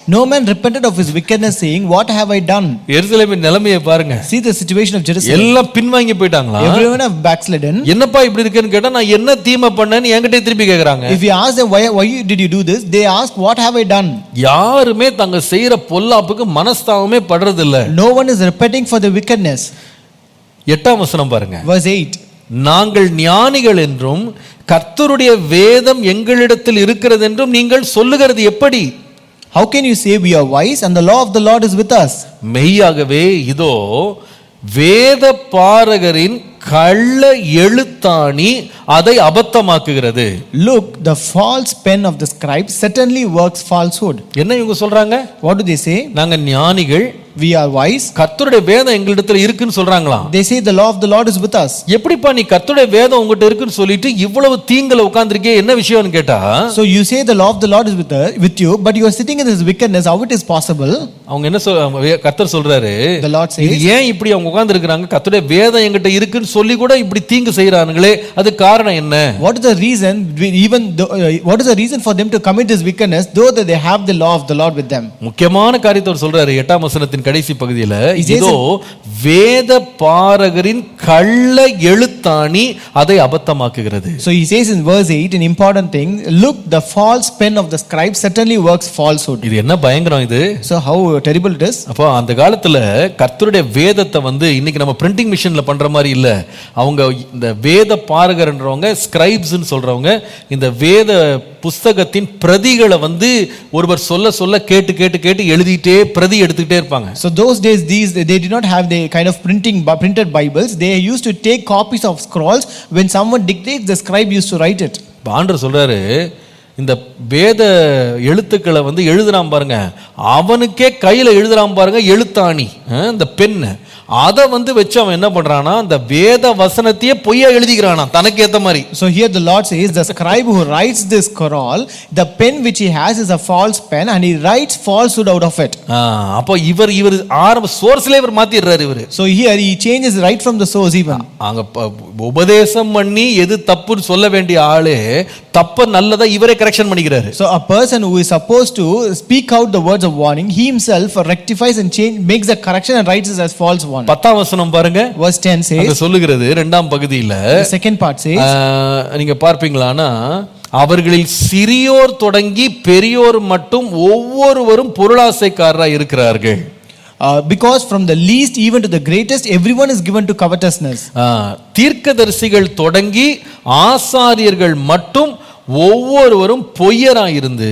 No man repented of his wickedness, saying, What have I done? எருசலேமின் நிலைமையை பாருங்க See the situation of Jerusalem. எல்லாம் பின்வாங்கி போயிட்டாங்களா Everyone have backslidden. என்னப்பா இப்படி இருக்கேன்னு கேட்டா நான் என்ன தீமை பண்ணேன்னு என்கிட்ட திருப்பி கேக்குறாங்க If you ask them, why, why did you do this? They ask, What have I done? யாருமே தங்க செய்யற பொல்லாப்புக்கு மனஸ்தாபமே படுறது இல்ல No one is repenting for the wickedness. எட்டாம் வசனம் பாருங்க Verse 8. நாங்கள் ஞானிகள் என்றும் கர்த்தருடைய வேதம் எங்களிடத்தில் இருக்கிறது என்றும் நீங்கள் சொல்லுகிறது எப்படி How can you say we are wise and the law of the Lord is with us? மெய்யாகவே இதோ வேத பாரகரின் கள்ள எழுத்தாணி அதை அபத்தமாக்குகிறது Look, the false pen of the scribe certainly works falsehood. என்ன இவங்க சொல்றாங்க What do they say? நாங்க ஞானிகள் We are wise. கர்த்தருடைய வேதம் எங்களிடத்துல இருக்குன்னு சொல்றாங்களாம் They say the law of the Lord is with us. எப்படிப்பா நீ கர்த்தருடைய வேதம் உங்ககிட்ட இருக்குன்னு சொல்லிட்டு இவ்வளவு தீங்குல உட்கார்ந்திருக்கே என்ன விஷயம்னு கேட்டா So you say the law of the Lord is with, us, with you, but you are sitting in this wickedness. How it is possible? அவங்க என்ன சொல் அவங்க வே- கர்த்தர் சொல்றாரு The Lord இது says, ஏன் இப்படி அவங்க உட்கார்ந்து இருக்கிறாங்க கர்த்தருடைய வேதம் என்கிட்ட இருக்குன்னு சொல்லி கூட இப்படி தீங்கு செய்யறானுங்களே அது காரணம் என்ன What is the reason? we- Even though, uh, what is the reason for them to commit this wickedness, though that they have the law of the Lord with them? முக்கியமான காரியத்தை அவர் சொல்றாரு எட்டாம் வசனத்தின் கடைசி பகுதியில He says இதோ வேத பாரகரின் கள்ள எழுத்தாணி அதை அபத்தமாக்குகிறது So he says in verse 8, an important thing look, the false pen of the scribe certainly works falsehood. இது என்ன பயங்கரம் இது So, how terrible it is. அப்போ அந்த காலத்துல கர்த்தருடைய வேதத்தை வந்து இன்னைக்கு நம்ம பிரிண்டிங் மிஷின்ல பண்ற மாதிரி இல்ல அவங்க இந்த வேத பாரகர்ன்றவங்க ஸ்கிரைப்ஸ்னு சொல்றவங்க இந்த வேத புஸ்தகத்தின் பிரதிகளை வந்து ஒருவர் சொல்ல சொல்ல கேட்டு கேட்டு கேட்டு எழுதிட்டே பிரதி எடுத்துக்கிட்டே இருப்பாங்க So, those days, these they did not have the kind of printing printed Bibles. They used to take copies of scrolls. When someone dictates, the scribe used to write it. இப்ப ஆண்டவர் சொல்றாரு இந்த வேத எழுத்துக்களை வந்து எழுதுறான் பாருங்க அவனுக்கே கையில எழுதுறான் பாருங்க எழுத்தாணி அஹ், இந்த பெண்ணு அதை வந்து வச்சு அவன் என்ன பண்றானா அந்த வேத வசனத்தையே பொய்யா எழுதிக்கிறானா தனக்கு ஏத்த மாதிரி So here the Lord says, the scribe who writes this scroll, the pen which he has is a false pen, and he writes falsehood out of it. ஆ, அப்போ இவர் இவர் ஆரம்ப சோர்ஸ்ல இவர் மாத்திடுறாரு இவரு So here he changes right from the source even. அங்க ப- உபதேசம் பண்ணி எது தப்புன்னு சொல்ல வேண்டிய ஆளு தப்ப நல்லதா இவரே கரெக்ஷன் பண்ணிக்கிறாரு So a person who is supposed to speak out the words of warning, he himself rectifies and change, makes the correction and writes it as false one. பத்தாம் வசனம் பாருங்க Verse 10 அங்க says, சொல்லுகிறது ரெண்டாம் பகுதியில the second part says, ஆ, நீங்க பார்ப்பீங்களானா அவர்களில் சிறியோர் தொடங்கி பெரியோர் மட்டும் ஒவ்வொருவரும் பொருளாசைக்காரராக இருக்கிறார்கள் uh, because from the least even to the greatest, everyone is given to covetousness. ஆ, தீர்க்கதரிசிகள் தொடங்கி ஆசாரியர்கள் மட்டும் ஒவ்வொருவரும் பொய்யராயிருந்து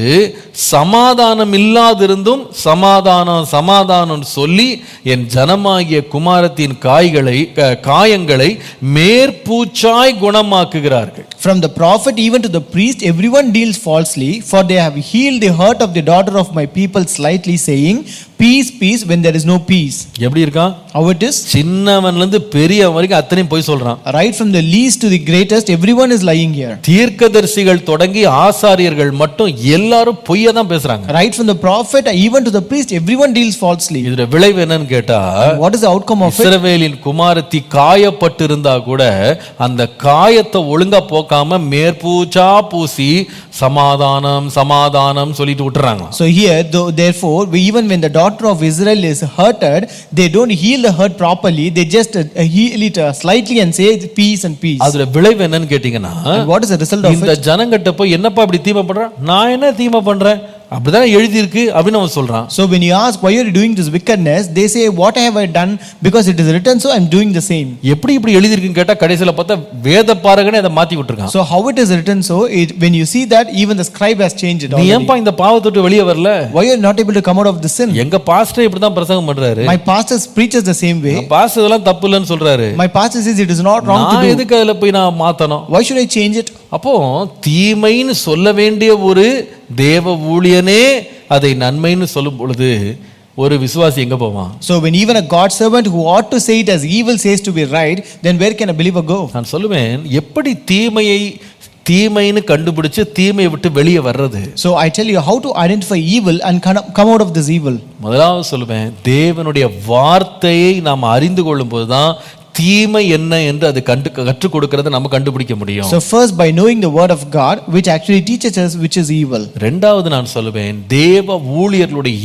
சமாதானம் இல்லாதிருந்தும் சமாதானம் சமாதானம் சொல்லி என் ஜனமாகிய குமாரத்தின் காய்களை க- காயங்களை மேற்பூச்சாய் குணமாக்குகிறார்கள் From the prophet even to the priest, everyone deals falsely, for they have healed the hurt of the daughter of my people slightly, saying, Peace, peace, when there is no peace. எப்படி இருக்கான் How it is? சின்னவன்ல இருந்து பெரியவன் வரைக்கும் அத்தனையும் போய் சொல்றான் Right from the least to the greatest, everyone is lying here. தீர்க்கதரிசிகள் தொடங்கி ஆசாரியர்கள் மட்டும் எல்லாரும் பொய்யா தான் பேசுறாங்க Right from the prophet even to the priest, everyone deals falsely. இதுல விளைவு என்னன்னு கேட்டா What is the outcome of it? இஸ்ரவேலின் குமாரத்தி காயப்பட்டிருந்தா கூட அந்த காயத்தை ஒழுங்கா போக்காம மேற்பூச்சா பூசி சமாதானம் சமாதானம் சொல்லிட்டு விட்டுறாங்க So here, though, therefore, we- even when the daughter of Israel is hurted, they don't heal the hurt properly. They just uh, heal it uh, slightly and say peace and peace. அதுல விளைவு என்னன்னு கேட்டீங்கன்னா And what is the result of இந்த it? ஜனங்கிட்ட போய் என்னப்பா இப்படி தீமை பண்றான் நான் என்ன தீமை பண்றேன் அப்படிதான் எழுதியிருக்கு அப்படின்னு அவன் சொல்றான் So when you ask why are you doing this wickedness, they say, What have I done? Because it is written so, I'm doing the same. எப்படி இப்படி எழுதியிருக்குன்னு கேட்டா கடைசியில பார்த்தா வேத பாரகனே அதை மாத்தி விட்டுருக்கான் So how it is written so, it, when you see that, even the scribe has changed it நீ already. ஏன்பா இந்த பாவத்தை விட்டு வெளியே வரல Why are you not able to come out of the sin? எங்க பாஸ்டர் இப்படிதான் பிரசங்கம் பண்றாரு My pastor preaches the same way. Pastor இதெல்லாம் தப்பு இல்லைன்னு சொல்றாரு My pastor says it is not wrong to நான் do. எதுக்கு அதுல போய் நான் மாத்தணும் Why should I change it? அப்போ தீமைன்னு சொல்ல வேண்டிய ஒரு தேவ ஊழியனே அதை நன்மைன்னு சொல்லும் பொழுது ஒரு விசுவாசி எங்க போவான் So when even a God servant who ought to say it as evil says to be right, then where can a believer go? நான் சொல்லுவேன் எப்படி தீமையை தீமைன்னு கண்டுபிடிச்சு தீமையை விட்டு வெளியே வர்றது So I tell you how to identify evil and come come out of this evil. முதலாவது சொல்லுவேன் தேவனுடைய வார்த்தையை நாம் அறிந்து கொள்ளும் போதுதான் தீமை என்ன என்று அது கண்டு கற்றுக் கொடுக்கறத நம்ம கண்டுபிடிக்க முடியும் So first by knowing the word of God, which actually teaches us which is evil. ரெண்டாவது நான் சொல்லுவேன் தேவ ஊழியர்களுடைய